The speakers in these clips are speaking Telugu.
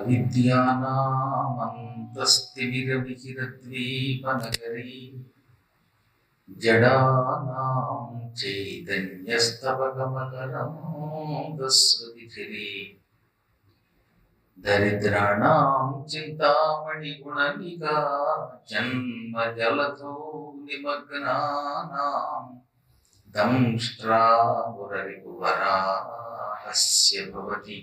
అవిద్యానామంతస్తిమిరమిహిరద్వీపనగరీ జడానాం చైతన్యస్తవగమకరందశ్రుతిచిరీ దరిద్రాణాం చింతామణిగుణనికా జన్మజలధో నిమగ్నానాం దంష్ట్రామురరిపువరాహస్య భవతి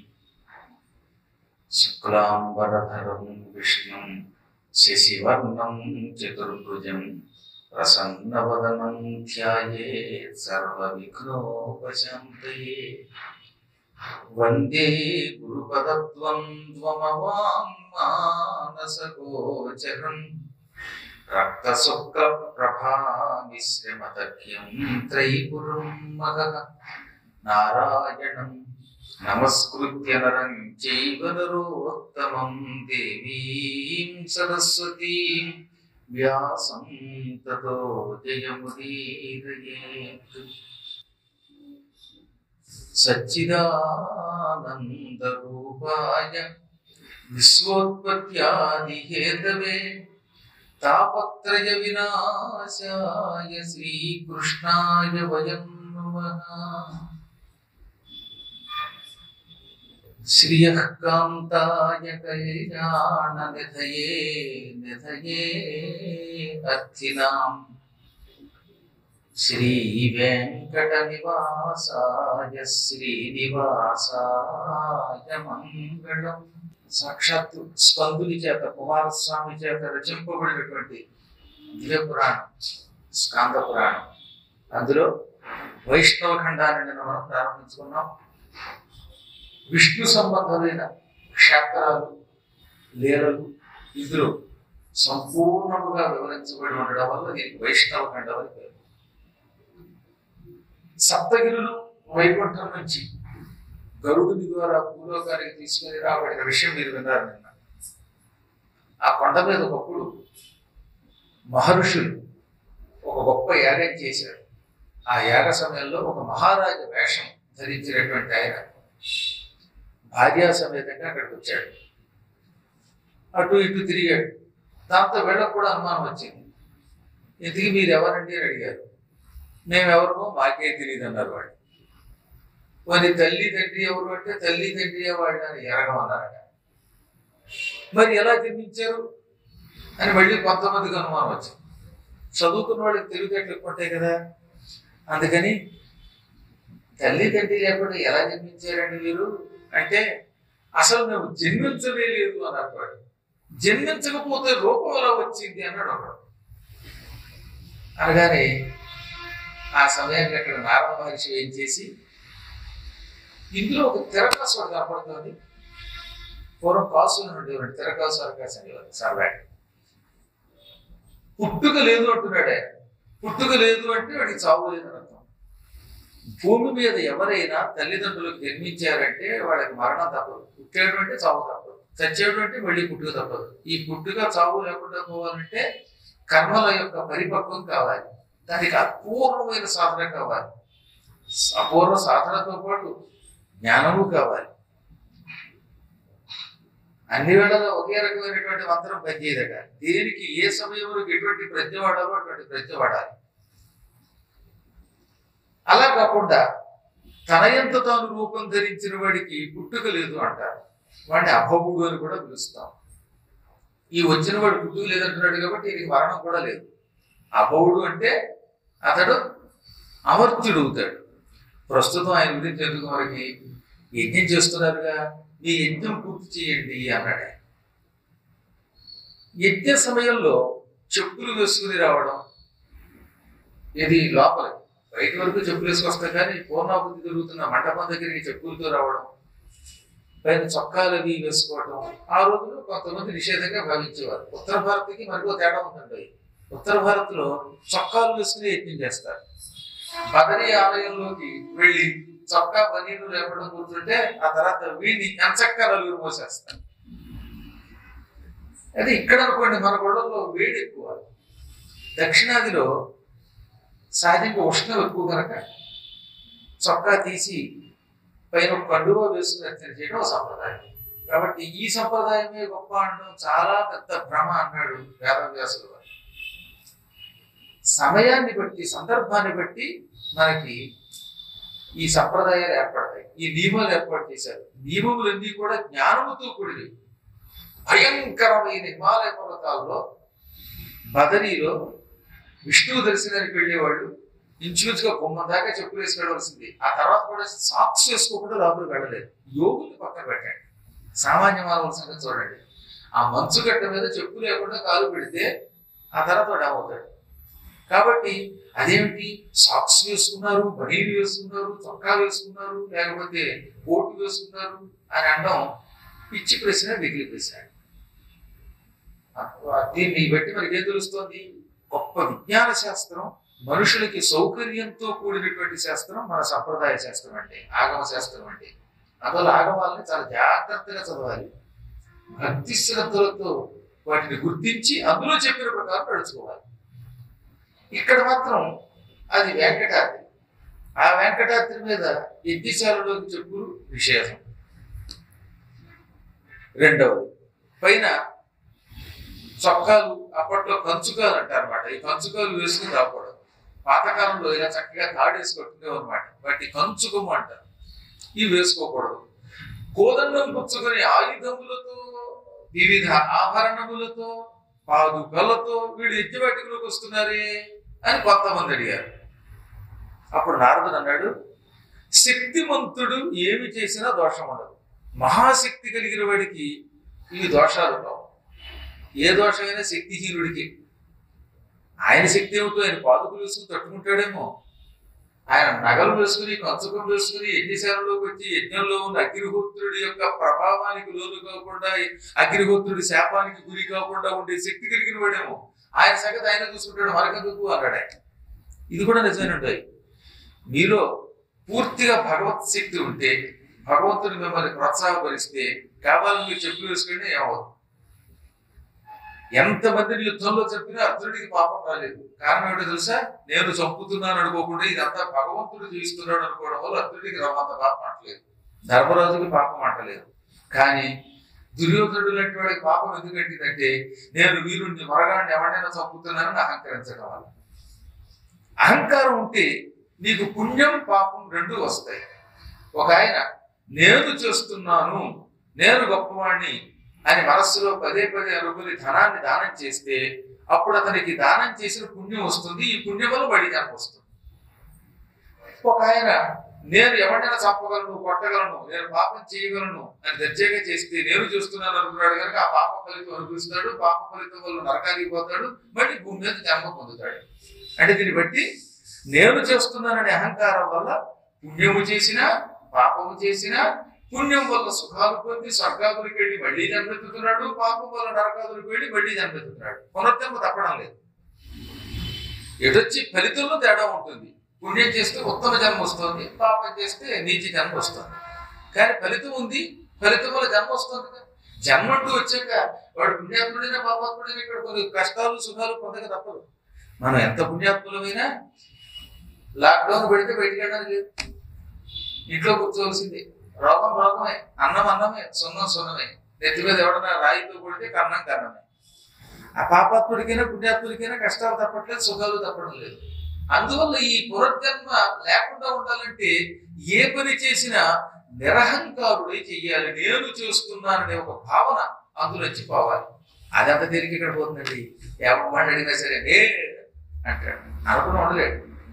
శుక్లాంబరధరం విష్ణుం శశివర్ణం చతుర్భుజం ప్రసన్నవదనం ధ్యాయేత్ సర్వవిఘ్నోపశాంతయే వందే గురుపదద్వంద్వమవాంమానసగోచరం రక్తశుక్లప్రభామిశ్రమతఖ్యం త్రైపురం మగః నారాయణం నమస్కృత్య నరం చైవ నరోత్తమం దేవీం సరస్వతీం వ్యాసం తతో జయముదీరయేత్ సచ్చిదానందరూపాయ విశ్వోత్పత్యాదిహేతవే తాపత్రయ వినాశాయ శ్రీకృష్ణాయ వయం నమః శ్రియః కాంతాయ కళ్యాణ నిధయే నిధయే అర్థినాం శ్రీ వెంకట నివాసాయ శ్రీనివాసాయ మంగళం సాక్షాత్తు స్కందుని చేత కుమారస్వామి చేత రచింపబడినటువంటి దివ్య పురాణం స్కాంద పురాణం అందులో వైష్ణవ ఖండాన్ని నిన్న మనం ప్రారంభించుకున్నాం విష్ణు సంబంధమైన క్షేత్రాలు లీలలు ఇందులో సంపూర్ణముగా వివరించబడి ఉండడం వల్ల దీనికి వైష్ణవ ఖండం అని పేరు సప్తగిరులు వైకుంఠం నుంచి గరుడుని ద్వారా భూలోకానికి తీసుకుని రాబడిన విషయం మీరు విన్నారు నిన్న ఆ కొండ మీద ఒకప్పుడు మహర్షులు ఒక గొప్ప యాగం చేశారు ఆ యాగ సమయంలో ఒక మహారాజు వేషం ధరించినటువంటి ఆయన భార్యా సమేతంగా అక్కడికి వచ్చాడు అటు ఇటు తిరిగాడు దాంతో వీళ్ళకు కూడా అనుమానం వచ్చింది ఇంతకీ మీరు ఎవరండి అని అడిగారు మేమెవరమో మాకే తెలియదు అన్నారు వాళ్ళు మరి తల్లి తండ్రి ఎవరు అంటే తల్లి తండ్రి వాళ్ళు అని ఎరగమన్నారట మరి ఎలా జన్మించారు అని మళ్ళీ కొంతమందికి అనుమానం వచ్చింది చదువుకున్న వాళ్ళకి తెలివితేటలు ఎక్కువ ఉంటాయి కదా అందుకని తల్లి తండ్రి లేకుండా ఎలా జన్మించారండి మీరు అంటే అసలు మేము జన్మించనే లేదు అన్నారు వాడు జన్మించకపోతే రూపం ఎలా వచ్చింది అన్నాడు ఒకడు అనగానే ఆ సమయానికి అక్కడ నారద మహర్షి ఏం చేసి ఇందులో ఒక తిరకాసు ఒకటి కనపడుతుంది పూర్వం కాసులు ఉండేవాడు తిరకాసు అరకాసు అనేవారు సరదాగా పుట్టుక లేదు అంటున్నాడు ఆయన పుట్టుక లేదు అంటే వాడికి చావు లేదు అని అర్థం భూమి మీద ఎవరైనా తల్లిదండ్రులకు జన్మించారంటే వాళ్ళకి మరణం తప్పదు పుట్టేడు అంటే చావు తప్పదు చచ్చేడు అంటే మళ్ళీ పుట్టుక తప్పదు ఈ పుట్టుక చావు లేకుండా పోవాలంటే కర్మల యొక్క పరిపక్వం కావాలి దానికి అపూర్వమైన సాధన కావాలి అపూర్వ సాధనతో పాటు జ్ఞానము కావాలి అన్ని వేళలో ఒకే రకమైనటువంటి మంత్రం పనిచేయదట దేనికి ఏ సమయంలో ఎటువంటి ప్రజ్ఞ వాడాలో అటువంటి ప్రజ్ఞ వాడాలి అలా కాకుండా తన ఎంత తాను రూపం ధరించిన వాడికి పుట్టుక లేదు అంటారు వాడిని అభవుడు అని కూడా పిలుస్తాం ఈ వచ్చిన వాడు పుట్టుక లేదంటున్నాడు కాబట్టి ఈయనకి మరణం కూడా లేదు అభవుడు అంటే అతడు అమర్త్యుడు అవుతాడు ప్రస్తుతం ఆయన గురించి ఎందుకు మనకి యజ్ఞం చేస్తున్నారుగా మీ యజ్ఞం పూర్తి చేయండి అన్నాడు ఆయన. యజ్ఞ సమయంలో చెప్పులు వేసుకుని రావడం ఇది లోపల బయట వరకు చెప్పులు వేసుకొస్తాం కానీ పూర్ణాబుద్ధి జరుగుతున్న మండపం దగ్గరికి చెప్పులతో రావడం పైన చొక్కాలు అవి వేసుకోవడం ఆ రోజుల్లో కొంతమంది నిషేధంగా భావించేవారు ఉత్తర భారత్కి మరికో తేడా ఉందండి ఉత్తర భారత్ లో చొక్కాలు వేసుకుని యజ్ఞం చేస్తారు బదరీ ఆలయంలోకి వెళ్ళి చొక్కా బనీలు లేపడం కూర్చుంటే ఆ తర్వాత వీడిని ఎంచక్క నలుగురు మోసేస్తారు అదే ఇక్కడ అనుకోండి మన గొడవల్లో వేడి ఎక్కువ దక్షిణాదిలో సహజంగా ఉష్ణం ఎక్కువ కనుక చొక్కా తీసి పైన ఒక కండువా వేసుకుని అర్చన చేయడం ఒక సంప్రదాయం కాబట్టి ఈ సంప్రదాయమే గొప్ప అనడం చాలా పెద్ద భ్రమ అన్నాడు వేదవ్యాసుడు వారు. సమయాన్ని బట్టి సందర్భాన్ని బట్టి మనకి ఈ సంప్రదాయాలు ఏర్పడతాయి ఈ నియమాలు ఏర్పాటు చేశారు నియమములన్నీ కూడా జ్ఞానముతో కూడినవి భయంకరమైన హిమాలయ పర్వతాల్లో బదరీలో విష్ణువు దర్శనానికి వెళ్ళేవాళ్ళు ఇంచుమించుగా గుమ్మం దాకా చెప్పులు వేసి వెళ్ళవలసింది ఆ తర్వాత కూడా సాక్స్ వేసుకోకుండా లోపల వెళ్ళలేదు యోగులు పక్కన పెట్టండి సామాన్య మానవుల సంగతి చూడండి ఆ మంచు గడ్డ మీద చెప్పు లేకుండా కాలు పెడితే ఆ తర్వాత వాడు ఏమవుతాడు కాబట్టి అదేమిటి సాక్స్ వేసుకున్నారు బనీలు వేసుకున్నారు చొక్కా వేసుకున్నారు లేకపోతే కోటు వేసుకున్నారు అని అనడం పిచ్చి ప్రశ్న మిగిలి ప్రశ్న దీన్ని బట్టి మనకి ఏం తెలుస్తోంది గొప్ప విజ్ఞాన శాస్త్రం మనుషులకి సౌకర్యంతో కూడినటువంటి శాస్త్రం మన సంప్రదాయ శాస్త్రం అంటే ఆగమ శాస్త్రం అంటే అందువల్ల ఆగమాలని చాలా జాగ్రత్తగా చదవాలి భక్తి శ్రద్ధలతో వాటిని గుర్తించి అందులో చెప్పిన ప్రకారం నడుచుకోవాలి ఇక్కడ మాత్రం అది వెంకటాద్రి ఆ వెంకటాద్రి మీద యజ్ఞశాలలోకి చెప్పులు నిషేధం రెండవది పైన చొక్కాలు అప్పట్లో కంచుకాలు అంటారు అనమాట ఈ కంచుకాలు వేసుకుని రాకూడదు పాతకాలంలో ఇలా చక్కగా తాడేసి కట్టుకునేవి అనమాట వాటి కంచుకము అంటారు ఇవి వేసుకోకూడదు కోదండం పుచ్చుకొని ఆయుధములతో వివిధ ఆభరణములతో పాదుకలతో వీడు యజ్ఞవాటికలోకి వస్తున్నారే అని కొంతమంది అడిగారు అప్పుడు నారదుడు అన్నాడు శక్తిమంతుడు ఏమి చేసినా దోషం ఉండదు మహాశక్తి కలిగిన వాడికి ఇవి దోషాలు ఉండవు ఏ దోషమైనా శక్తిహీనుడికి ఆయన శక్తి ఏమిటో ఆయన పాదుకులు వేసుకుని తట్టుకుంటాడేమో ఆయన నగలు వేసుకుని కంచుకం వేసుకుని యజ్ఞశాలలోకి వచ్చి యజ్ఞంలో ఉన్న అగ్నిహోత్రుడి యొక్క ప్రభావానికి లోను కాకుండా అగ్నిహోత్రుడి శాపానికి గురి కాకుండా ఉండే శక్తి కలిగిన వాడేమో ఆయన సంగతి ఆయన చూసుకుంటాడు మనకెందుకు అన్నాడు ఆయన ఇది కూడా నిజమైన ఉంటాయి మీలో పూర్తిగా భగవత్ శక్తి ఉంటే భగవంతుడు మిమ్మల్ని ప్రోత్సాహపరిస్తే కావాలని మీరు చెప్పులు వేసుకుంటే ఏమవుతుంది ఎంతమందిని యుద్ధంలో చెప్పినా అర్జునుడికి పాపం రాలేదు కారణం ఏంటో తెలుసా నేను చంపుతున్నాను అనుకోకుండా ఇదంతా భగవంతుడు చేస్తున్నాడు అనుకోవడం వల్ల అర్జునుడికి రమ్మంత పాపం అంటలేదు ధర్మరాజుకి పాపం అంటలేదు కానీ దుర్యోధనుడు లాంటి వాడికి పాపం ఎందుకు అంటిందంటే నేను వీరుణ్ణి మరగాన్ని ఎవరైనా చంపుతున్నానని అహంకరించడం వల్ల అహంకారం ఉంటే నీకు పుణ్యం పాపం రెండు వస్తాయి ఒక ఆయన నేను చేస్తున్నాను నేను గొప్పవాణ్ణి అని మనస్సులో పదే పదే అనుకుని ధనాన్ని దానం చేస్తే అప్పుడు అతనికి దానం చేసిన పుణ్యం వస్తుంది ఈ పుణ్యం వల్ల బడి దానికి వస్తుంది ఒక ఆయన నేను ఎవరినైనా చంపగలను కొట్టగలను నేను పాపం చేయగలను అని దర్జాగా చేస్తే నేను చూస్తున్నాను అనుకున్నాడు కనుక ఆ పాప ఫలితం అనుభవిస్తాడు పాప ఫలితం వల్ల నరకానికి పోతాడు మళ్ళీ భూమి మీద జన్మ పొందుతాడు అంటే దీన్ని బట్టి నేను చేస్తున్నాననే అహంకారం వల్ల పుణ్యము చేసినా పాపము చేసినా పుణ్యం వల్ల సుఖాలు పొంది స్వర్గాదులకు వెళ్ళి మళ్ళీ జన్మెత్తుతున్నాడు పాపం వల్ల నరకాదులకు వెళ్ళి మళ్ళీ జన్మెత్తుతున్నాడు పునర్జన్మ తప్పడం లేదు ఎటొచ్చి ఫలితంలో తేడా ఉంటుంది పుణ్యం చేస్తే ఉత్తమ జన్మ వస్తుంది పాపం చేస్తే నీచ జన్మ వస్తుంది కానీ ఫలితం ఉంది ఫలితం వల్ల జన్మ వస్తుంది కదా జన్మ అంటూ వచ్చాక వాడు పుణ్యాత్ముడైనా పాపాత్ముడైనా ఇక్కడ కొన్ని కష్టాలు సుఖాలు పొందక తప్పదు మనం ఎంత పుణ్యాత్ములమైనా లాక్డౌన్ పెడితే బయటికి వెళ్ళడానికి లేదు ఇంట్లో కూర్చోవలసింది రోగం రోగమే అన్నం అన్నమే సున్నం సున్నమే నెత్తి మీద ఎవడన్నా రాయితో కొడితే కన్నం కన్నమే ఆ పాపాత్ముడికైనా పుణ్యాత్ముడికైనా కష్టాలు తప్పట్లేదు సుఖాలు తప్పడం లేదు అందువల్ల ఈ పునర్జన్మ లేకుండా ఉండాలంటే ఏ పని చేసినా నిరహంకారుడై చెయ్యాలి నేను చేస్తున్నాననే ఒక భావన అందులోంచి పోవాలి అదంతా తిరిగి ఇక్కడ పోతుందండి ఎవరు అడిగినా సరే నే అంటాడు అనుకుని ఉండలేడు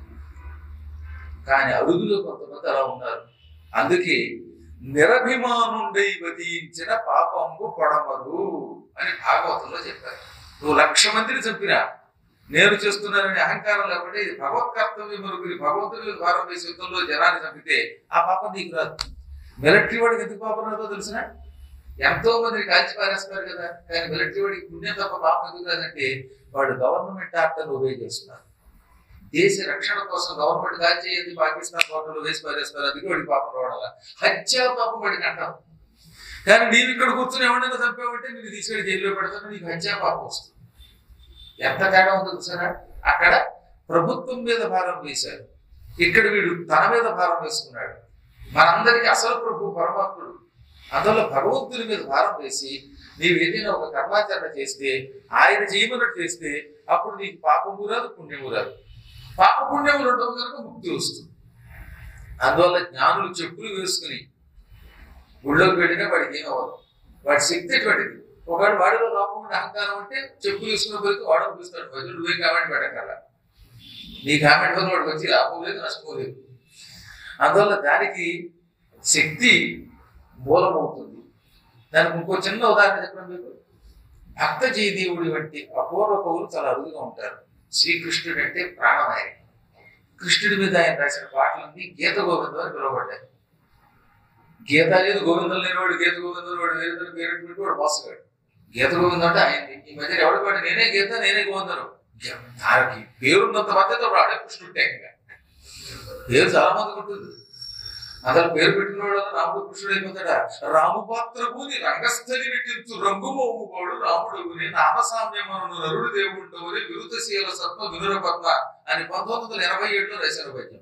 కానీ అడుగులో కొంతమంది అలా ఉన్నారు అందుకే నిరభిమానుండై వధించిన పాపంబు పొడమదు అని భాగవతంలో చెప్పారు నువ్వు లక్ష మందిని చంపినా నేను చేస్తున్నానని అహంకారం లేకుండా ఇది భగవత్ కర్తవ్యం మరుగురి భగవంతుని భారం వేసి యుద్ధంలో జనాన్ని చంపితే ఆ పాపం నీకు రాదు మిలిటరీ వాడికి ఎందుకు పాపం రాదో తెలిసిన ఎంతో మందిని కాల్చి పారేస్తారు కదా కానీ మిలిటరీ వాడికి పుణ్యం తప్ప పాపం ఎందుకు రాదంటే వాడు గవర్నమెంట్ ఆర్డర్ ఒబే చేస్తున్నారు దేశ రక్షణ కోసం గవర్నమెంట్ కాల్చేయండి పాకిస్తాన్ కోటలో వేసి పారేస్తారు అది వాడికి పాపం రావడం హత్యా పాపం వాడికి అంటాం కానీ నీవు ఇక్కడ కూర్చుని ఎవరైనా చంపావంటే నీకు తీసుకెళ్ళి జైల్లో పెడతాను నీకు హత్యా పాపం వస్తుంది ఎంత తేడా ఉందో చూసారా అక్కడ ప్రభుత్వం మీద భారం వేశారు ఇక్కడ వీడు తన మీద భారం వేసుకున్నాడు మనందరికీ అసలు ప్రభు పరమాత్ముడు అందువల్ల భగవంతుని మీద భారం వేసి నీవు ఏదైనా ఒక కర్మాచరణ చేస్తే ఆయన చేయమన్నట్టు చేస్తే అప్పుడు నీకు పాపము రాదు పుణ్యము రాదు పాప పుణ్యములు ఉండవు కనుక ముక్తి వస్తుంది అందువల్ల జ్ఞానులు చెప్పులు వేసుకుని గుళ్ళోకి వెళ్ళినా వాడికి ఏం అవ్వదు వాడి శక్తి ఎటువంటిది ఒకవేళ వాడిలో లోపం ఉండే అహంకారం అంటే చెప్పులు వేసుకున్న పోతే వాడు పిలుస్తాడు వదిలి నువ్వే కామెంట్ పెట్టగల నీ కామెంట్ వల్ల వాడికి వచ్చి లాభం లేదు నష్టం లేదు అందువల్ల దానికి శక్తి మూలమవుతుంది దానికి ఇంకో చిన్న ఉదాహరణ చెప్పండి మీకు భక్త జయదేవుడి వంటి అపూర్వ కవులు చాలా అరుదుగా ఉంటారు శ్రీకృష్ణుడు అంటే ప్రాణమాయ కృష్ణుడి మీద ఆయన రాసిన పాటలన్నీ గీత గోవిందం అని పిలువబడ్డాయి గీత లేదు గోవిందం లేనివాడు గీత గోవిందం వాడు వేరే పేరు వాడు మోసగాడు గీత గోవిందం అంటే ఆయనది ఈ మధ్య ఎవడు పాడు నేనే గీత నేనే గోవిందను దానికి పేరున్నంత మధ్యతో వాడే కృష్ణుడే ఇంకా పేరు చాలా మందికి ఉంటుంది అతను పేరు పెట్టిన వాడు రాముడు కృష్ణుడు అయిపోతాడా రాము పాత్ర భూని రంగస్థలి నటించు రంగు మోముకోడు రాముడు నామసామ్యమను నరుడు దేవుండవుని విరుతశీల సత్వ వినుర పద్మ అని పంతొమ్మిది వందల ఎనభై ఏడులో రాశారు పద్యం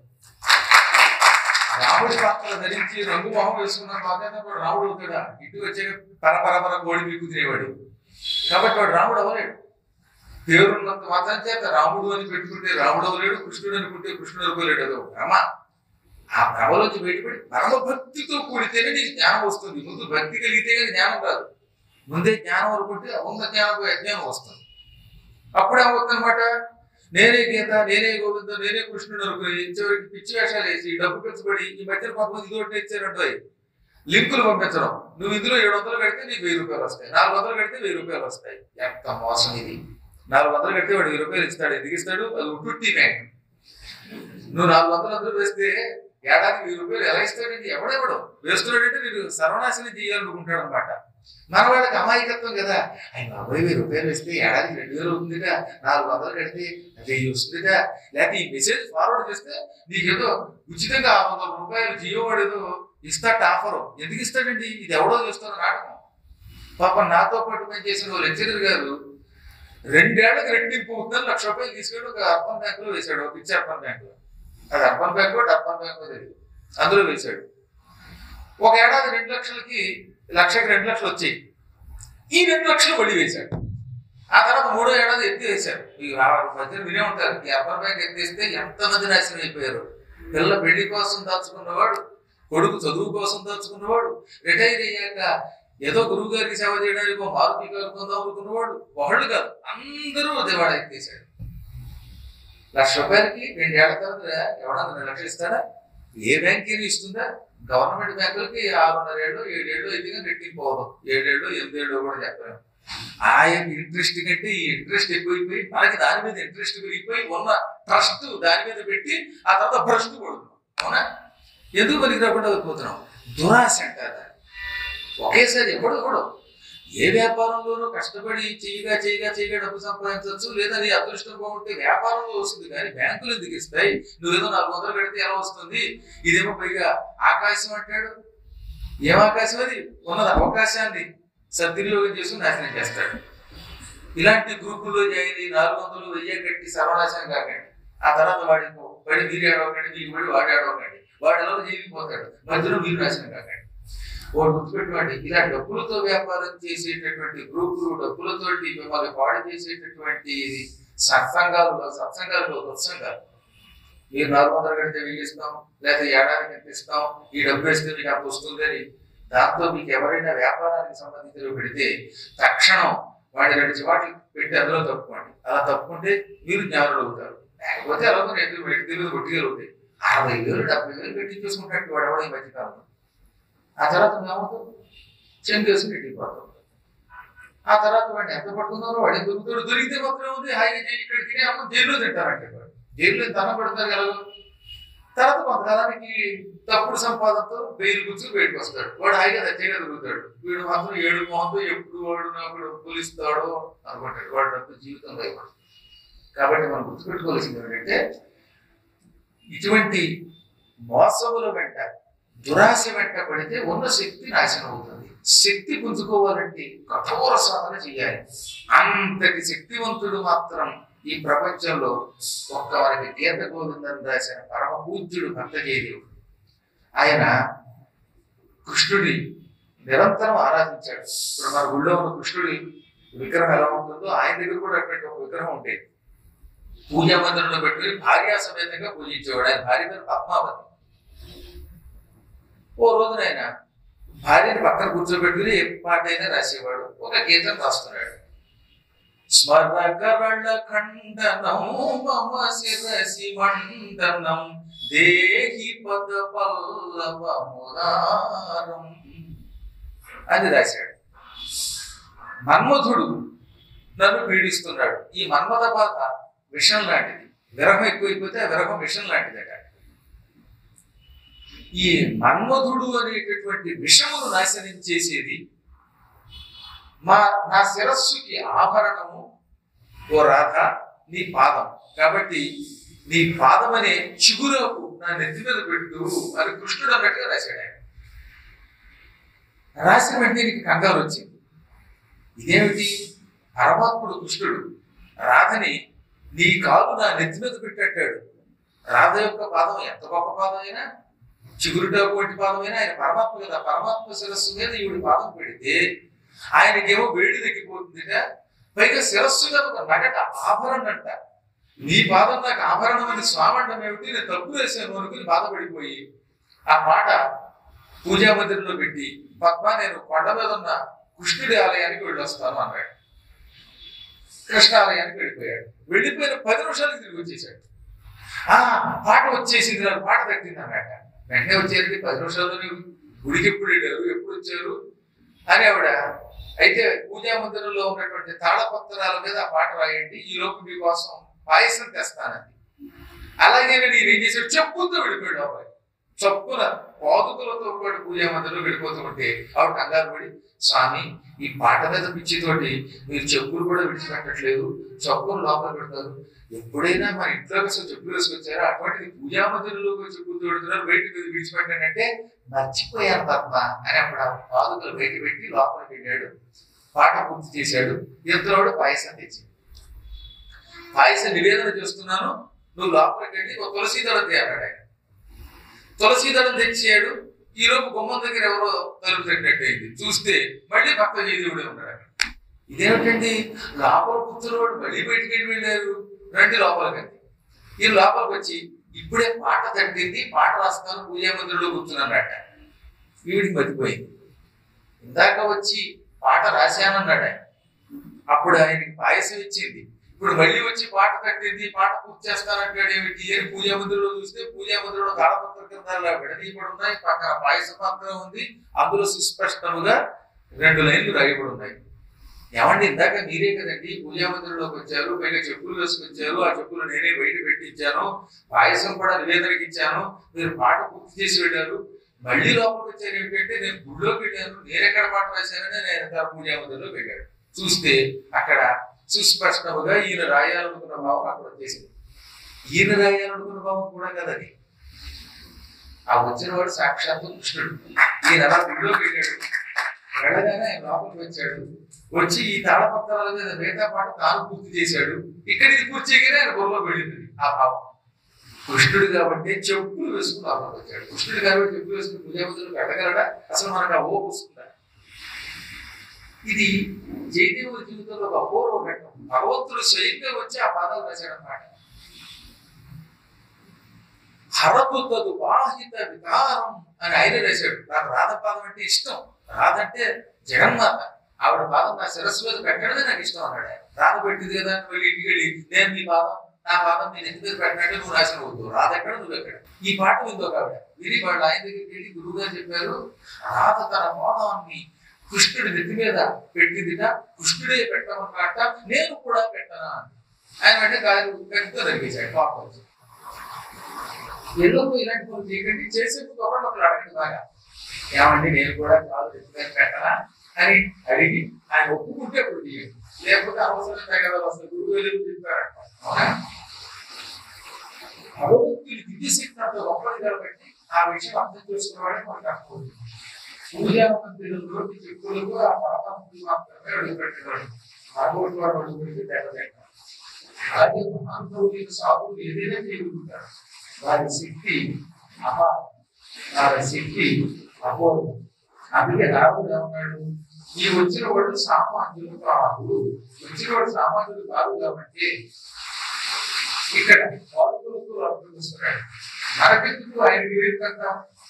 రాముడి పాత్ర ధరించి రంగు మొహం వేసుకున్న పాత్ర కూడా రాముడు అవుతాడా ఇటు వచ్చే పరపరపర కోడి మీకు తినేవాడు కాబట్టి వాడు రాముడు అవ్వలేడు పేరున్నంత మాత్రం చేత రాముడు అని పెట్టుకుంటే రాముడు అవ్వలేడు కృష్ణుడు అనుకుంటే కృష్ణుడు అనుకోలేడు అదో భ్రమ ఆ భ్రమలోంచి బయటపడి పరమభక్తితో కూడితేనే నీకు జ్ఞానం వస్తుంది ముందు భక్తి కలిగితే కానీ జ్ఞానం రాదు ముందే జ్ఞానం అనుకుంటే ఉన్న జ్ఞానం పోయి అజ్ఞానం వస్తుంది అప్పుడే అవుతుంది అనమాట నేనే గీత నేనే గోవిందం నేనే కృష్ణుడు అనుకుని చివరికి పిచ్చి వేషాలు వేసి డబ్బు పెంచబడి ఈ మధ్యన కొంతమంది ఇది ఒకటి ఇచ్చారంటే లింకులు పంపించడం నువ్వు ఇందులో ఏడు వందలు కడితే నీకు వెయ్యి రూపాయలు వస్తాయి నాలుగు వందలు కడితే వెయ్యి రూపాయలు వస్తాయి ఎంత మోసం ఇది నాలుగు వందలు కడితే వాడు వెయ్యి రూపాయలు ఇస్తాడు ఎందుకు ఇస్తాడు అది ఉట్టుట్టి బ్యాంక్ నువ్వు నాలుగు వందలు అందరూ వేస్తే ఏడాది వెయ్యి రూపాయలు ఎలా ఇస్తాడండి ఎవడెవడు వేస్తున్నాడంటే మీరు సర్వనాశనం చేయాలనుకుంటాడు అనమాట మన వాళ్ళకి అమాయకత్వం కదా ఆయన బాబోయ్ వెయ్యి రూపాయలు ఇస్తే ఏడాది రెండు వేలు అవుతుందిగా నాలుగు వందలు కడితే వెయ్యి వస్తుందిగా లేకపోతే ఈ మెసేజ్ ఫార్వర్డ్ చేస్తే నీకేదో ఉచితంగా ఆరు వందల రూపాయలు జియో వాడు ఏదో ఇస్తాట ఆఫర్ ఎందుకు ఇస్తాడండి ఇది ఎవడో చేస్తున్న నాటకం పాపం నాతో పాటు పని చేసిన ఓ లెక్చరర్ గారు రెండేళ్లకు రెట్టింపు అవుతుందని లక్ష రూపాయలు తీసుకెళ్ళి ఒక అర్బన్ బ్యాంకులో వేశాడు ఒక పిచ్చి అర్బన్ బ్యాంకులో అది అర్బన్ బ్యాంక్ అర్బన్ బ్యాంక్ తెలియదు అందులో వేశాడు ఒక ఏడాది రెండు లక్షలకి లక్షకి రెండు లక్షలు వచ్చాయి ఈ రెండు లక్షలు వడ్డీ వేశాడు ఆ తర్వాత మూడో ఏడాది ఎత్తి వేశారు ఈ ఆ మధ్యన వినే ఉంటారు ఈ అర్బన్ బ్యాంక్ ఎత్తేస్తే ఎంతమంది నాశనం అయిపోయారు పిల్ల పెళ్లి కోసం దాచుకున్నవాడు కొడుకు చదువు కోసం దాచుకున్నవాడు రిటైర్ అయ్యాక ఏదో గురువు గారికి సేవ చేయడానికి ఒక మారుతి కారు కొందాం అనుకున్నవాడు ఒకళ్ళు కాదు అందరూ దేవాడ ఎత్తేసాడు లక్ష రూపాయలకి రెండేళ్ల తర్వాత ఎవడన్నా రెండు లక్షలు ఇస్తాడా ఏ బ్యాంక్ అయినా ఇస్తుందా గవర్నమెంట్ బ్యాంకులకి ఆరున్నర ఏళ్ళు ఏడేళ్ళు అయితే రెట్టింపోవడం ఏడేళ్ళు ఎనిమిదేళ్ళు కూడా చెప్పలేము ఆయన ఇంట్రెస్ట్ కంటే ఈ ఇంట్రెస్ట్ ఎక్కువైపోయి మనకి దాని మీద ఇంట్రెస్ట్ పెరిగిపోయి ఉన్న ట్రస్ట్ దాని మీద పెట్టి ఆ తర్వాత భ్రష్టు పడుతున్నాం అవునా ఎందుకు పనికి రాకుండా పోతున్నాం దురాశ అంటారు దాన్ని. ఒకేసారి ఎప్పుడు కూడా ఏ వ్యాపారంలోనూ కష్టపడి చేయగా చేయగా చేయగా డబ్బు సంపాదించవచ్చు లేదా నీ అదృష్టం బాగుంటే వ్యాపారంలో వస్తుంది కానీ బ్యాంకులు ఎందుకు ఇస్తాయి నువ్వేదో నాలుగు వందలు కడితే ఎలా వస్తుంది ఇదేమో పైగా ఆకాశం అంటాడు ఏం ఆకాశం అది ఉన్నది అవకాశాన్ని సద్వినియోగం చేసి నాశనం చేస్తాడు ఇలాంటి గ్రూపుల్లో చేయాలి నాలుగు వందలు వెయ్యి కట్టి సర్వనాశనం కాకండి ఆ తర్వాత వాడి వాడి మీరు ఏడవకండి మీకు పడి వాడు ఏడవకండి వాడు ఎలా జీవిపోతాడు మధ్యలో మీరు నాశనం కాకండి వాడు గుర్తుపెట్టుకోండి ఇలా డబ్బులతో వ్యాపారం చేసేటటువంటి గ్రూపులు డబ్బులతోటి మిమ్మల్ని పాడు చేసేటటువంటి సత్సంగాలు సత్సంగాలు సత్సంగాలు మీరు నాలుగు వందలు కడితే వెయ్యి ఇస్తాం లేదా ఏడాదికి ఎంత ఇస్తాం ఈ డబ్బు వేస్తే మీకు అంత వస్తుందని దాంతో మీకు ఎవరైనా వ్యాపారానికి సంబంధించిన పెడితే తక్షణం వాడి రెండు చివాట్లు పెట్టి అందులో తప్పుకోండి అలా తప్పుకుంటే మీరు జ్ఞానులు అవుతారు లేకపోతే అలా రెండు వెంటి తెలియదు కొట్టుకెళ్ళవుతాయి అరవై వేలు డెబ్బై వేలు పెట్టి చూసుకుంటాడు వాడు ఎవడో ఈ మధ్యకాలంలో ఆ తర్వాత ఏమవుతుంది చెందేసి పెట్టిపోతాం ఆ తర్వాత వాడిని ఎంత పట్టుకున్నారో వాడి దొరుకుతాడు దొరికితే మాత్రం ఉంది హాయిగా చేయి ఇక్కడ తినే అమ్మ జైల్లో తింటారంటే వాడు జైల్లో తన పడతారు ఎలాగో తర్వాత కొంతకాలానికి తప్పుడు సంపాదనతో బెయిల్ కూర్చొని బయటకు వస్తాడు వాడు హాయిగా దచ్చగా దొరుకుతాడు వీడు మాత్రం ఏడు మొహంతో ఎప్పుడు వాడు నాకు డబ్బులు ఇస్తాడో అనుకుంటాడు వాడు డబ్బు జీవితం భయపడు కాబట్టి మనం గుర్తుపెట్టుకోవాల్సింది ఏంటంటే ఇటువంటి మోసముల వెంట దురాశ వెంట పడితే ఉన్న శక్తి నాశనం అవుతుంది శక్తి పుంజుకోవాలంటే కఠోర సాధన చేయాలి అంతటి శక్తివంతుడు మాత్రం ఈ ప్రపంచంలో ఒక్క మనకి గీత గోవిందం రాసిన పరమ పూజ్యుడు భక్తజయదేవుడు ఆయన కృష్ణుడి నిరంతరం ఆరాధించాడు ఇప్పుడు మన గుళ్ళో ఉన్న కృష్ణుడి విగ్రహం ఎలా ఉంటుందో ఆయన దగ్గర కూడా అటువంటి ఒక విగ్రహం ఉండేది పూజా మందిరంలో పెట్టుకుని భార్యా సమేతంగా పూజించేవాడు ఆయన భార్య పేరు పద్మావతి ఓ రోజున ఆయన భార్యని పక్కన కూర్చోబెట్టుకుని ఏ పాట అయినా రాసేవాడు ఒక గీతం రాస్తున్నాడు స్మరకరళ ఖండనం మమ శిరసి మండనం దేహి పద పల్లవ మురారం అని రాశాడు మన్మధుడు నన్ను పీడిస్తున్నాడు ఈ మన్మథ బాధ విషం లాంటిది విరహం ఎక్కువైపోతే ఆ విరహం విషం లాంటిదట ఈ మన్మధుడు అనేటటువంటి విషమును నాశనం చేసేది మా నా శిరస్సుకి ఆభరణము ఓ రాధ నీ పాదం కాబట్టి నీ పాదం అనే చిగురకు నా నెత్తి మీద పెట్టు అని కృష్ణుడు అన్నట్టుగా రాశాడు ఆయన రాసిన వెంటనే నీకు కంగారు వచ్చింది ఇదేమిటి పరమాత్ముడు కృష్ణుడు రాధని నీ కాలు నా నెత్తి మీద పెట్టాడు రాధ యొక్క పాదం ఎంత గొప్ప పాదం అయినా చిగురుటాకు వంటి పాదం అయినా ఆయన పరమాత్మ కదా పరమాత్మ శిరస్సు మీద ఈవిడి పాదం పెడితే ఆయనకేమో వేడి తగ్గిపోతుందిట పైగా శిరస్సు మీద ఒక నగట ఆభరణం అంట నీ పాదం నాకు ఆభరణం అని స్వామి అంటాం ఏమిటి నేను తప్పు వేసాను అనుకుని బాధపడిపోయి ఆ మాట పూజా మందిరంలో పెట్టి పద్మ నేను కొండ మీద ఉన్న కృష్ణుడి ఆలయానికి వెళ్ళొస్తాను అన్నాడు కృష్ణ ఆలయానికి వెళ్ళిపోయాడు వెళ్ళిపోయిన పది నిమిషాలకు తిరిగి వచ్చేసాడు ఆ పాట వచ్చేసింది నాకు పాట తట్టింది అన్నమాట వెంటనే వచ్చేది పది నిమిషాల్లో నీవు గుడికి ఎప్పుడు వెళ్ళారు ఎప్పుడు వచ్చారు అని ఆవిడ అయితే పూజా మందిరంలో ఉన్నటువంటి తాళపత్రాల మీద ఆ పాట రాయండి ఈ లోపు మీకోసం పాయసం తెస్తానండి అలాగే నేను ఈయన ఏం చేశాడు చెప్పుతో వెళ్ళిపోయాడు అబ్బాయి చప్పున పాదుకులతో పాటు పూజా మందిరంలో వెళ్ళిపోతూ ఉంటే ఆవిడ కంగారు పడి స్వామి ఈ పాట మీద పిచ్చితోటి మీరు చెప్పులు కూడా విడిచిపెట్టట్లేదు చెప్పులు లోపల పెడతారు ఎప్పుడైనా మన ఇంట్లోకి అసలు చెప్పులు వేసుకొచ్చారా అటువంటిది పూజా మందిరంలోకి చెప్పులు పెడుతున్నారు బయట మీద విడిచిపెట్టాను అంటే మర్చిపోయాను పద్మ అని అప్పుడు ఆ పాదుకలు బయట పెట్టి లోపలికి వెళ్ళాడు పాట పూర్తి చేశాడు ఎంతలోడు పాయసం తెచ్చాడు పాయసం నివేదన చేస్తున్నాను నువ్వు లోపలికి వెళ్ళి ఒక తులసి దళం తేయాడు ఆయన తులసి దళం తెచ్చాడు ఈ లోపు గుమ్మం దగ్గర ఎవరో తలుపు తట్టినట్టయింది చూస్తే మళ్ళీ భక్త జయదేవుడే ఉన్నాడు అక్కడ. ఇదేమిటండి లోపల కూర్చున్నవాడు మళ్ళీ బయటికి వెళ్ళి వెళ్ళారు రండి లోపలికి అంది ఈ లోపలికి వచ్చి ఇప్పుడే పాట తట్టింది పాట రాస్తాను పూజా మందిరంలో కూర్చున్నాడట వీడికి మతిపోయింది ఇందాక వచ్చి పాట రాశానన్నాడు ఆయన అప్పుడు ఆయనకి పాయసం ఇచ్చింది ఇప్పుడు మళ్ళీ వచ్చి పాట కట్టింది పాట పూర్తి చేస్తానంటాడు ఏమిటి అని పూజా మందిరంలో చూస్తే పూజా మందిరంలో తాళపత్ర కింద విడదీయబడి ఉన్నాయి పక్కన పాయస పాత్ర ఉంది అందులో సుస్పష్టముగా రెండు లైన్లు రాయబడి ఉన్నాయి ఏమండి ఇందాక మీరే కదండి పూజా మందిరంలోకి వచ్చారు పైగా చెప్పులు వేసుకొచ్చారు ఆ చెప్పులు నేనే బయట పెట్టించాను పాయసం కూడా నివేదనకి ఇచ్చాను మీరు పాట పూర్తి చేసి వెళ్ళారు మళ్ళీ లోపలికి వచ్చారు ఏంటంటే నేను గుడిలోకి వెళ్ళాను నేను ఎక్కడ పాట రాశానని నేను ఎక్కడ పూజా మందిరంలో వెళ్ళాడు చూస్తే అక్కడ సుస్పష్టముగా ఈయన రాయాలనుకున్న భావం అక్కడ వచ్చేసింది ఈయన రాయాలనుకున్న భావం కూడా కదని ఆ వచ్చిన వాడు సాక్షాత్తు కృష్ణుడు ఈయన అలా గుడిలోకి వెళ్ళాడు వెళ్ళగానే ఆయన లోపలికి వచ్చాడు వచ్చి ఈ తాళపత్రాల మీద మిగతా పాట తాను పూర్తి చేశాడు ఇక్కడ ఇది పూర్తి చేయగానే ఆయన బుర్రలో వెళ్ళింది ఆ భావం కృష్ణుడు కాబట్టి చెప్పులు వేసుకుని లోపలికి వచ్చాడు కృష్ణుడు కాబట్టి చెప్పులు వేసుకుని పూజాపతులు పెట్టగలడా అసలు మనకు ఆ ఓ వస్తుందా ఇది జయదేవుడి జీవితంలో ఒక అపూర్వ ఘట్టం భగవంతుడు స్వయంగా వచ్చి ఆ పాదాలు రాశాడన్నమాట హరతు తదు వాహిత వికారం అని ఆయన రాశాడు నాకు రాధ పాదం అంటే ఇష్టం రాధ అంటే జగన్మాత ఆవిడ పాదం నా శిరస్సు మీద పెట్టడమే నాకు ఇష్టం అన్నాడు ఆయన రాధ పెట్టింది కదా అని వెళ్ళి ఇంటికి వెళ్ళి నేను మీ పాదం నా పాదం నేను ఎందుకు మీద పెట్టినట్టు నువ్వు రాసిన వద్దు రాధ ఎక్కడ నువ్వు ఎక్కడ ఈ పాట విందో ఆవిడ విని వాళ్ళు ఆయన దగ్గరికి వెళ్ళి గురువు గారు చెప్పారు రాధ తన పాదాన్ని కృష్ణుడి నెత్తి మీద పెట్టిందిట కృష్ణుడే పెట్టమన్నమాట నేను కూడా పెట్టనా అంది. ఆయన అంటే కాదు పెద్ద తగ్గించాడు పాపం వచ్చి. ఎల్లప్పుడు ఇలాంటి పనులు చేయకండి చేసేప్పుడు ఒకళ్ళు ఒకరు అడగండి బాగా ఏమండి నేను కూడా కాదు నెత్తి మీద పెట్టనా అని అడిగి ఆయన ఒప్పుకుంటే అప్పుడు తీయండి లేకపోతే అవసరం తగ్గదా అసలు గురువు వెళ్ళి చెప్పారంట అవునా భగవంతుడి దివ్యశక్తి అంత గొప్పది కాబట్టి ఆ విషయం అర్థం చేసుకున్నవాడే మనకు అర్థం పూజా మందిరంలోకి చెప్పులకు ఆ పరమాత్ముడు మాత్రమే అడుగుపెట్టేవాడు భాగవత్ వాడు అడుగుపెట్టి దెబ్బతింటారు అలాగే మహానుభావులు సాధువులు ఏదైనా చేయగలుగుతారు వారి శక్తి అపారం వారి శక్తి అపూర్వం అందుకే రాముడు ఏమన్నాడు ఈ వచ్చిన వాడు సామాన్యులు కాదు వచ్చిన వాడు సామాన్యులు కాదు కాబట్టి ఇక్కడ పాలకులకు అర్థం వస్తున్నాడు మనకెందుకు ఆయన వివేకంగా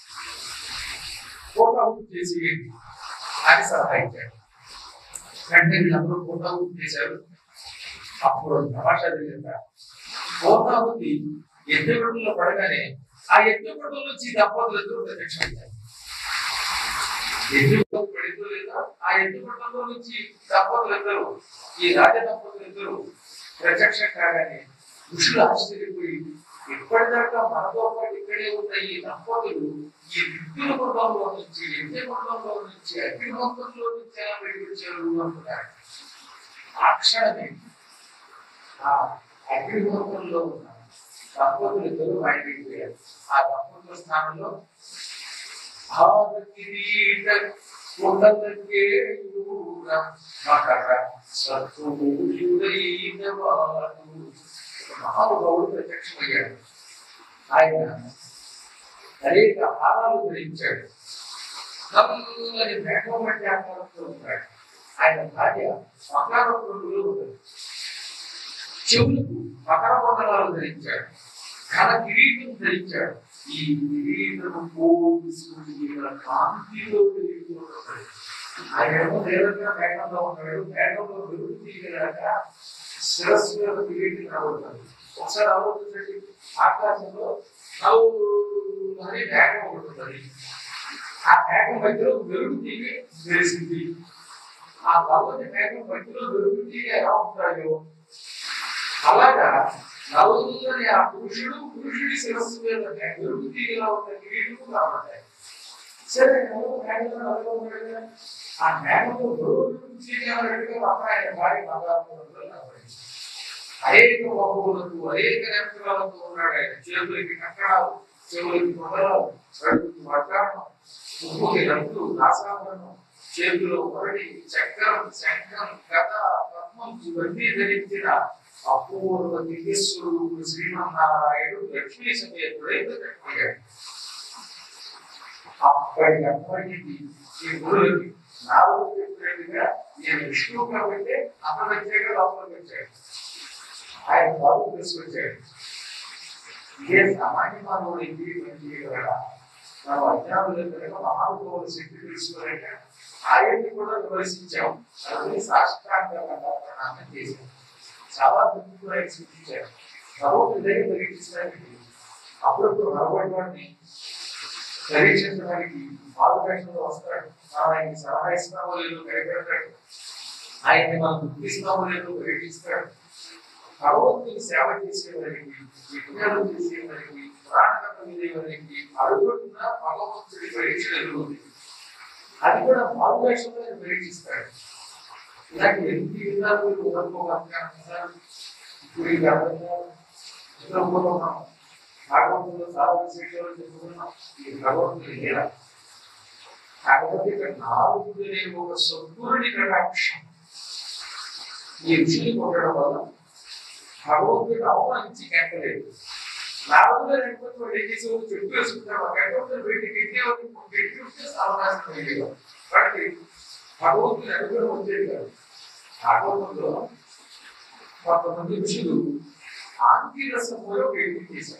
ఫోటోలు చేసి అని సలహా ఇచ్చాడు వెంటనే వీళ్ళందరూ ఫోటోలు చేశారు అప్పుడు తమాషా జరిగిందా పూర్ణాహుతి యజ్ఞగుండంలో పడగానే ఆ యజ్ఞగుండం నుంచి దంపతులందరూ ప్రత్యక్షమయ్యారు యజ్ఞగుండం పడిందో లేదా ఆ యజ్ఞగుండంలో నుంచి దంపతులందరూ ఈ రాజ దంపతులందరూ ప్రత్యక్షం కాగానే ఋషులు ఆశ్చర్యపోయి ఇప్పటిదాకా మనతో పాటు ఇక్కడే ఉన్న ఈ దంపతులు ఈ విద్యుల కుటుంబంలో నుంచి యజ్ఞ కుటుంబంలో నుంచి అగ్నిహోత్రంలో నుంచి ఎలా బయటకు వచ్చారు అనుకున్నారు ఆ క్షణమే ఆ అగ్నిహోత్రంలో ఉన్న దంపతులు ఇద్దరు బయటకు ఆ దంపతుల స్థానంలో భారతీయ ఉండకే మకర సత్తుడైన వాడు మహానుభావుడు ప్రత్యక్షమయ్యాడు ఆయన అనేక హారాలు ధరించాడు నల్లని మేఘం వంటి ఆకారంతో ఉన్నాడు ఆయన భార్య మకరపురుడు ఉన్నది చెవులకు మకర పొందలాలు ధరించాడు ఘన కిరీటం ధరించాడు ఈ కిరీటం పోటీ సూర్యుల కాంతిలో వెలిగిపోతున్నాడు ఆయన ఏమో దేవంగా మేఘంలో ఉన్నాడు మేఘంలో వెలుగు తీయగలక శిరస్సు మీద కిరీటం కనబడుతుంది ఒకసారి ఆలోచించండి ఆకాశంలో నవ్వు అని మేఘం ఉంటుంది ఆ మేఘం మధ్యలో వెలుగు తీగి తెలిసింది ఆ నవ్వని మేఘం మధ్యలో వెలుగు తీగి ఎలా ఉంటాయో అలాగా నలుగురిని ఆ పురుషుడు పురుషుడి శిరస్సు మీద వెలుగు తీగలా ఉన్న కిరీటం కాబట్టి సరే నలుగురు మేఘంలో నలుగురు ఉన్నాడు కదా, ఆ మేఘంలో వెలుగు తీగలట్టుగా మాత్రం ఆయన భార్య మాట్లాడుతున్నట్లు కనబడింది. అనేక బహువులకు అనేక నేత్రాలతో ఉన్నాడు ఆయన చేతులకి కంకణాలు చెవులకి మొదలాలు కడుపుకి వడ్డాణం ముక్కుకి రంగులు నాసాభరణం చేతిలో కొరడి చక్రం శంఖం గత పద్మం ఇవన్నీ ధరించిన అపూర్వ దివ్యేశ్వరుడు శ్రీమన్నారాయణుడు లక్ష్మీ సమేతుడై ప్రకటమయ్యాడు అప్పటికప్పటికి ఈ గురువులకి నాలుగు చెప్పినట్టుగా నేను విష్ణువు కాబట్టి అప్పటికే లోపలికి వచ్చాడు ఆయన బాబు తీసుకొచ్చాడు ఇదే సామాన్య మానవుడు ఇంటికి పని చేయగలడా మనం అజ్ఞానులు కనుక మహానుభావుల శక్తి తెలుసుకోలేక ఆయన్ని కూడా విమర్శించాం అది సాష్టాంగంగా ప్రణామం చేశాం చాలా మంది కూడా ఆయన సూచించారు భగవంతుడి దగ్గర పరీక్షించడానికి అప్పుడప్పుడు భగవంతుడిని పరీక్షించడానికి మార్గదర్శనంలో వస్తాడు మనం ఆయనకి సలహా ఇస్తున్నామో లేదో కనిపెడతాడు ఆయన్ని మనం గుర్తిస్తున్నామో లేదో పరీక్షిస్తాడు భగవంతుని సేవ చేసేవారికి యజ్ఞాలు చేసేవారికి పురాణకథ వినేవారికి అడుగుతున్న భగవంతుడి పరీక్ష ఎదురుంది అది కూడా మార్గదర్శనంలో ఆయన పరీక్షిస్తాడు ఇలాంటి ఎన్ని విధాలు ఉదర్భోగాలు ఇప్పుడు ఈ కారణంగా ఎదుర్కొన్నాం భాగవంతులు చాలా విశేషాలు చెప్పుకున్నాం ఈ భగవంతుడి లీల కాకపోతే ఇక్కడ నాలుగు అనే ఒక సద్గురుని కటాక్షం ఈ ఋషిని కొట్టడం వల్ల భగవంతుడు అవమానించి కేకలేదు నాలుగులో లేకపోతే వాడు ఏం చేసేవాడు చెప్పు వేసుకుంటాడు లేకపోతే వీటికి గిట్టే గిట్టి ఉంటే అవకాశం లేదు కాబట్టి భగవంతుని అనుగ్రహం వచ్చేది కాదు భాగవతంలో కొంతమంది ఋషులు ఆంగిరసంలో పెళ్లి చేశారు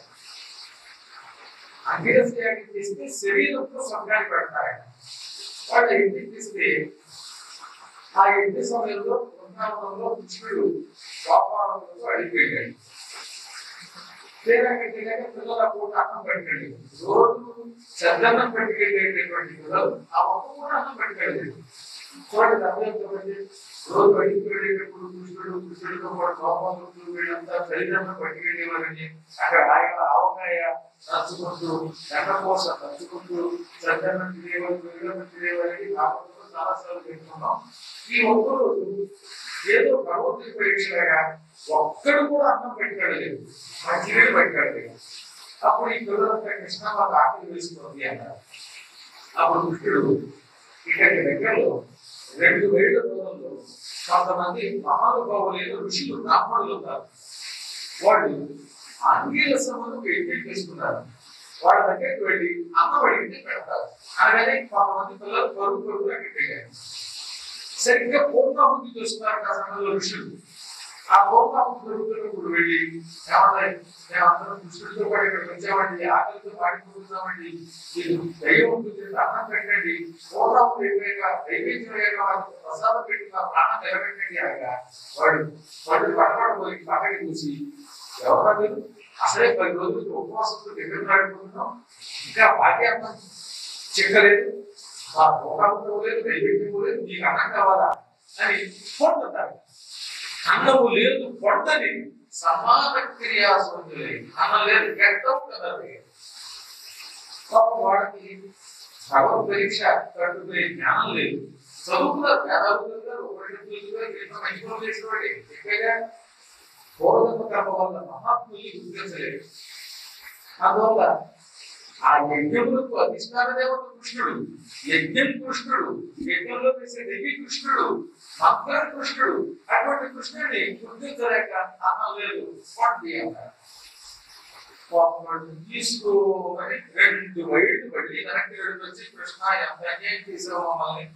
అంగిరస యాగం చేస్తే శరీరంతో స్వర్గాన్ని పెడతారు వాళ్ళు ఎన్ని చేస్తే ఆ యజ్ఞ సమయంలో బృందావనంలో కృష్ణుడు గోపాలంతో అడిగిపోయాడు తీరాకెళ్ళాక పిల్లల పూట అన్నం పట్టుకెళ్ళి రోజు చద్దన్నం పట్టుకెళ్ళేటటువంటి పిల్లలు ఆ ఒక్క పూట అన్నం పట్టుకెళ్ళలేదు చూడండి అర్థమైంది రోజు బయటికి వెళ్ళేటప్పుడు కృష్ణుడు కృష్ణుడితో పాటు గోపాలు వీళ్ళంతా తల్లిదండ్రులు పట్టుకెళ్ళేవారని అక్కడ ఆయన ఆవకాయ నచ్చుకుంటూ ఎండకోస నచ్చుకుంటూ చద్దన్నం తినేవారు పిల్లలు తినేవారని కాకుండా చాలాసార్లు పెట్టుకున్నాం ఈ ఒక్క రోజు ఏదో భగవంతుడి పరీక్షగా ఒక్కడు కూడా అన్నం పెట్టుకోలేదు మంచినీళ్ళు పెట్టుకోలేదు అప్పుడు ఈ పిల్లలంతా కృష్ణ మాకు ఆకలి వేసుకుంది అన్నారు అప్పుడు కృష్ణుడు ఇక్కడి దగ్గరలో రెండు వేల దూరంలో కొంతమంది మహానుభావులైన ఋషులు బ్రాహ్మణులు ఉన్నారు వాళ్ళు ఆంగ్లేయ సభను ఏర్పాటు చేసుకున్నారు వాళ్ళ దగ్గరికి వెళ్ళి అన్నం అడిగితే పెడతారు అనగానే కొంతమంది పిల్లలు పరుగు పరుగుగా పెట్టారు సరిగ్గా పూర్ణాహుతి చూస్తున్నారు ఆ సమయంలో ఋషులు ఆ పూర్ణాహుతి దొరుకుతున్నప్పుడు వెళ్ళి ఏమన్నాయి మేమందరం కృష్ణుడితో పాటు ఇక్కడ వచ్చామండి ఆకలితో పాడిపోతున్నామండి మీరు దైవం ఉంటుంది అన్నం పెట్టండి పూర్ణాహుతి అయిపోయాక దైవేద్యం అయ్యాక వాళ్ళకి ప్రసాదం పెట్టి మా ప్రాణం నిలబెట్టండి అనగా వాడు వాడు పట్టబడిపోయి పక్కకి చూసి ఎవరా మీరు అసలే పది రోజులకి ఉపవాసంతో దగ్గర పడిపోతున్నాం ఇంకా భాగ్యాత్మం చెక్కలేదు ఆ భోగాలు లేదు నైవేద్యం లేదు నీకు అన్నం కావాలా అని పొందుతారు అన్నము లేదు పొందని సమాన క్రియా సంతులే అన్నం లేదు గట్టం కదా పాప వాడికి భగవత్ పరీక్ష కట్టుకునే జ్ఞానం లేదు చదువుకున్నారు పేదవుతున్నారు ఎన్నో మంచి పనులు చేసిన వాడి చెప్పేగా పూర్వజన్మ కర్మ వల్ల మహాత్ముల్ని గుర్తించలేదు అందువల్ల ఆ యజ్ఞములకు అధిష్టాన దేవత కృష్ణుడు యజ్ఞం కృష్ణుడు యజ్ఞంలో వేసే దివ్య కృష్ణుడు మంత్ర కృష్ణుడు అటువంటి కృష్ణుడిని గుర్తించలేక అన్నం లేదు స్పాట్ తీసుకో అని రెండు వైళ్ళు పడి వెనక్కి రెండు వచ్చి కృష్ణ ఎంత అన్యాయం చేసావు మమ్మల్ని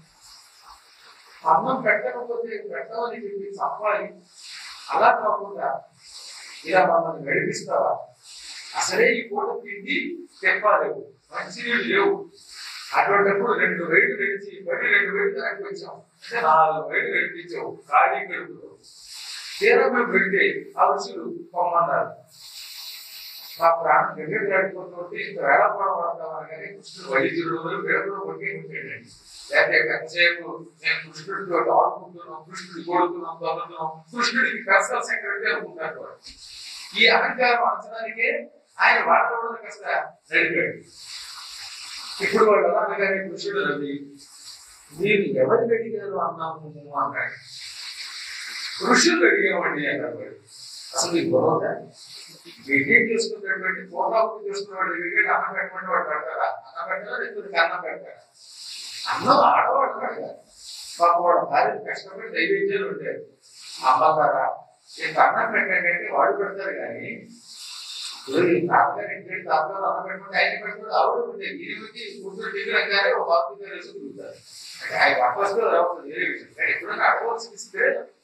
అన్నం పెట్టకపోతే పెట్టమని చెప్పి చంపాలి అలా కాకుండా ఇలా మమ్మల్ని గడిపిస్తావా అసలే ఈ పూట తిండి తెప్పాలేవు మంచినీళ్ళు లేవు అటువంటిప్పుడు రెండు వేలు గడిచి మళ్ళీ రెండు వేలు వెనక్కి వచ్చాం అంటే నాలుగు వేలు గడిపించావు ఖాళీ గడుపుతో తీరా మేము పెడితే ఆ ఋషులు పొమ్మన్నారు మా ప్రాణం దగ్గర గడిపోతుంటే ఇంత వేళపడం పడతామని కానీ కృష్ణుడు వైద్యుడు వేడుకలు ఒకే ఉంటాడండి లేకపోతే ఎంతసేపు నేను కృష్ణుడితో ఆడుకుంటున్నాం కృష్ణుడి కొడుతున్నాం దొరుకుతున్నాం కృష్ణుడికి పర్సనల్ సెక్రటరీ అనుకుంటారు వాడు. ఈ అహంకారం అంచడానికే ఆయన వాడడం కాస్త నడిపాడు ఇప్పుడు వాళ్ళు ఎలా అనగానే కృష్ణుడు నవ్వి మీరు ఎవరిని అడిగారు అన్నాము అన్నాడు ఋషులు అడిగామండి అన్నాడు వాడు. అసలు ఈ గొడవ క్రికెట్ చేసుకున్నటువంటి ఫోటోగ్రఫీ చేసుకున్నవాడు క్రికెట్ అన్నం పెట్టమంటే వాడు పెడతారా అన్నం పెట్టారా లేకపోతే అన్నం పెడతారా అన్నం ఆడవాడు పెడతారు పాప వాడు భార్య కష్టపడి నైవేద్యాలు ఉంటాయి అమ్మగారా ఇంత అన్నం పెట్టండి అంటే వాడు పెడతారు కానీ తాతగారు ఇంటి తాతగారు అన్నం పెట్టమంటే ఆయన పెడతాడు ఆవిడ ఉంటాయి ఈయనకి కూతురు దిగురంగానే ఒక బాబు గారు వేసుకుంటారు అంటే ఆయన వాపస్ రావుతుంది వేరే విషయం కానీ ఎప్పుడైనా అడగవలసి ఇస్తే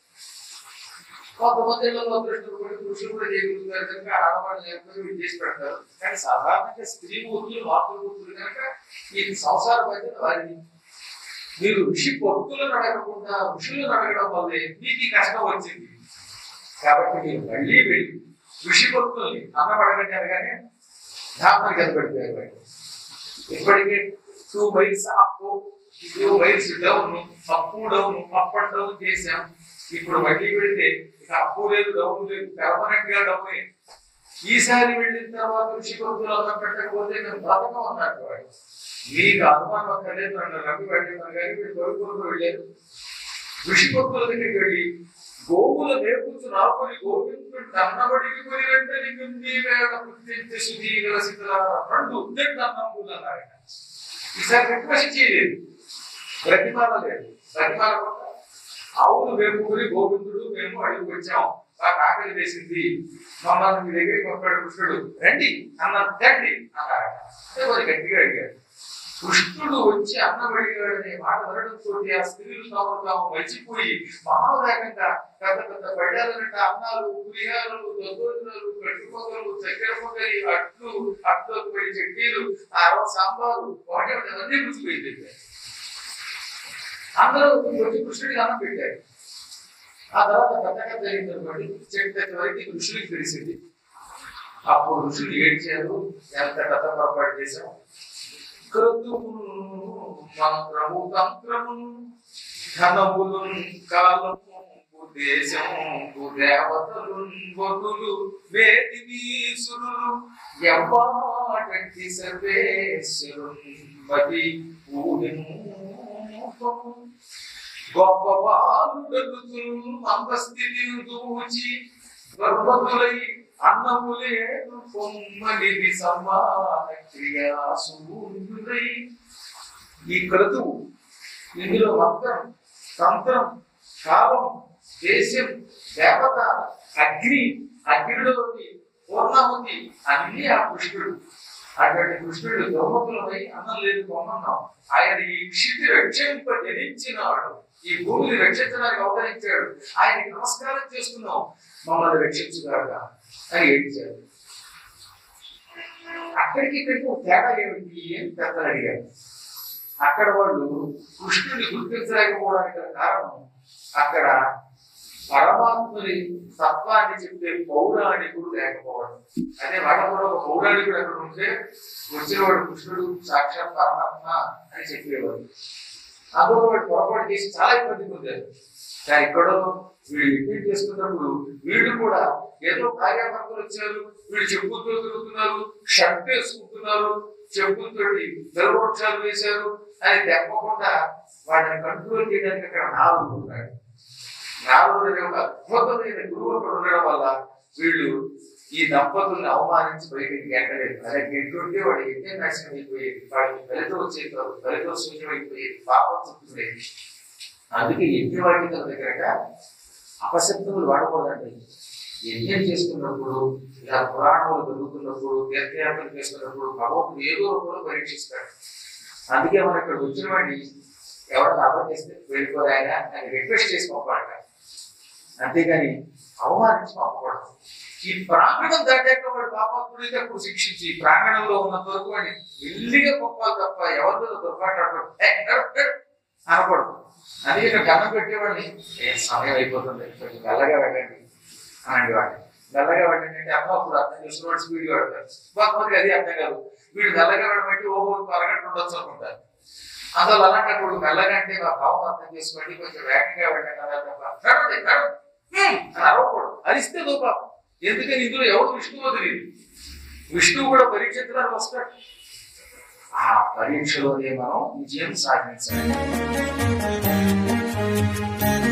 కొంతమంది ఇళ్లలో కృష్ణుడు కూడా పురుషులు కూడా చేయగలుగుతారు కనుక ఆడవాళ్ళు లేకపోతే వీళ్ళు చేసి పెడతారు కానీ సాధారణంగా స్త్రీ మూర్తులు మాతృమూర్తులు కనుక ఈ సంసార బాధ్యత వారిది మీరు ఋషి భక్తులను అడగకుండా ఋషులను అడగడం వల్లే మీకు ఈ కష్టం వచ్చింది కాబట్టి మీరు మళ్ళీ వెళ్ళి ఋషి భక్తుల్ని అన్నం అడగండి అనగానే ధామని కనబడిపోయారు వాళ్ళు. ఇప్పటికే two miles up two miles down up down up and down చేశాం ఇప్పుడు మళ్ళీ వెళ్తే ఇక అప్పు లేదు డౌన్ లేదు పెర్మనెంట్ గా డౌన్ ఈసారి వెళ్ళిన తర్వాత ఋషి భక్తులు అన్నం పెట్టకపోతే మేము బ్రతకం అన్నట్టు వాడు మీకు అనుమానం అక్కర్లేదు నన్ను నమ్మి వెళ్ళిన కానీ మీరు కొడుకులకు వెళ్ళారు ఋషి భక్తుల దగ్గరికి వెళ్ళి గోవుల నేర్పుతూ నాకొని గోవిందుడు అన్నబడికి కొని వెంటనే మిమ్మి వేళ పుట్టించి సుధీగల శిథిల రెండు ఉద్దెండు అన్నంబులు అన్నారు ఆయన. ఈసారి రిక్వెస్ట్ చేయలేదు ప్రతిమాల లేదు ప్రతిమాల కూడా అవును మేము ఊరి గోవిందుడు మేము అడిగి వచ్చాం మాకు ఆకలి వేసింది మమ్మల్ని మీ దగ్గరికి పంపాడు కృష్ణుడు రండి అన్న తండి అన్నారు అంటే మరి గట్టిగా అడిగారు కృష్ణుడు వచ్చి అన్నం అడిగాడనే మాట వినడంతో ఆ స్త్రీలు తాము తాము మర్చిపోయి మహావేగంగా పెద్ద పెద్ద పళ్ళాలంటే అన్నాలు పులిహాలు దద్దోజనాలు కట్టుకోగలు చక్కెర పొగలి అట్లు అట్లోకి పోయి చట్నీలు ఆ రోజు సాంబారు వాటి అవన్నీ గుర్తుపోయింది అందరూ వచ్చి కృష్ణుడికి అన్నం పెట్టారు ఆ తర్వాత పెద్దగా జరిగింది అనుకోండి చెట్టు వరకు ఋషులకు తెలిసింది అప్పుడు ఋషులు ఏడ్చారు ఎంత కథ పొరపాటు చేశాం క్రతువును మంత్రము తంత్రమును ధనములు కాలము దేశము దేవతలు వదులు వేదివీసులు ఎవ్వాటి సర్వేశ్వరుని మది ఊహింపము. గొప్ప బాలుడలుతు మందస్థితిని దూచి గర్భతులై అన్నములేను పొమ్మలిది సమాన క్రియాసూర్యులై ఈ క్రతువు ఇందులో మంత్రం తంత్రం కాలం దేశం దేవత అగ్ని అగ్నిలోని పూర్ణముతి అన్ని ఆ కృష్ణుడు అటువంటి కృష్ణుడు దుర్మతులపై అన్నం లేదు పొమ్మన్నాం ఆయన ఈ క్షితి రక్షింప జనించినాడు ఈ భూమిని రక్షించడానికి అవతరించాడు ఆయనకి నమస్కారం చేసుకున్నాం మమ్మల్ని రక్షించుగాక అని ఏడ్చాడు అక్కడికి ఇక్కడికి ఒక తేడా ఏమిటి అని పెద్దలు అడిగారు అక్కడ వాళ్ళు కృష్ణుని గుర్తించలేకపోవడానికి గల కారణం అక్కడ పరమాత్ముని తత్వాన్ని చెప్పే పౌరాణికుడు లేకపోవడం అదే వాళ్ళ కూడా ఒక పౌరాణికుడు అక్కడ ఉంటే వచ్చినవాడు కృష్ణుడు సాక్షాత్ పరమాత్మ అని చెప్పేవాడు అందులో వాడు పొరపాటు చేసి చాలా ఇబ్బంది పొందారు కానీ ఇక్కడో వీడు రిపీట్ చేసుకున్నప్పుడు వీళ్ళు కూడా ఏదో కార్యకర్తలు వచ్చారు వీళ్ళు చెప్పులతో తిరుగుతున్నారు షర్ట్ వేసుకుంటున్నారు చెప్పులతో జలవృక్షాలు వేశారు అని తెప్పకుండా వాళ్ళని కంట్రోల్ చేయడానికి అక్కడ నాలుగు ఉన్నాడు నాలుగు అనే ఒక అద్భుతమైన గురువు అక్కడ ఉండడం వల్ల వీళ్ళు ఈ దంపతుల్ని అవమానించి బయటికి గెట్టలేదు అదే గెట్టుంటే వాడు యజ్ఞం నాశనం అయిపోయేది వాడికి ఫలితం వచ్చేది కాదు ఫలితం శూన్యం అయిపోయేది పాపం చుట్టుకునేది అందుకే యజ్ఞవాటికల దగ్గరగా అపశబ్దములు వాడకూడదండి యజ్ఞం చేస్తున్నప్పుడు ఇలా పురాణములు జరుగుతున్నప్పుడు తీర్థయాత్రలు చేస్తున్నప్పుడు భగవంతుడు ఏదో రూపంలో పరీక్షిస్తాడు అందుకే మనం ఇక్కడ వచ్చిన వాడిని ఎవరైనా అర్థం చేస్తే వెళ్ళిపోరాయన అని రిక్వెస్ట్ చేసి పంపాడట అంతేగాని అవమానించి పంపకూడదు ఈ ప్రాంగణం దాటాక వాడు పాపాత్ముడైతే అప్పుడు శిక్షించి ఈ ప్రాంగణంలో ఉన్నంత వరకు వాడిని మెల్లిగా పంపాలి తప్ప ఎవరి మీద దుర్మాట్లాడకూడదు "ఏ, నడు, నడు" అనకూడదు అందుకే ఇక్కడ గన్నం పెట్టేవాడిని ఏ సమయం అయిపోతుంది కొంచెం మెల్లగా వెళ్ళండి అనండి వాడిని మెల్లగా వెళ్ళండి అంటే అమ్మ అప్పుడు అర్థం చేసుకున్నాడు స్పీడ్ పెడతారు కొంతమందికి అది అర్థం కాదు వీడు మెల్లగా వెళ్ళబట్టి ఓ అరగంట ఉండొచ్చు అనుకుంటారు అందులో అలాంటప్పుడు మెల్లగా అంటే మా భావం అర్థం చేసుకోండి కొంచెం వేగంగా వెళ్ళండి అలా తప్ప నడవండి నడవండి హ్మ్ అని అరవకూడదు అరిస్తే పాపం ఎందుకని ఇందులో ఎవరు విష్ణువు తెలియదు విష్ణువు కూడా పరీక్షించడానికి వస్తాడు ఆ పరీక్షలోనే మనం విజయం సాధించాలి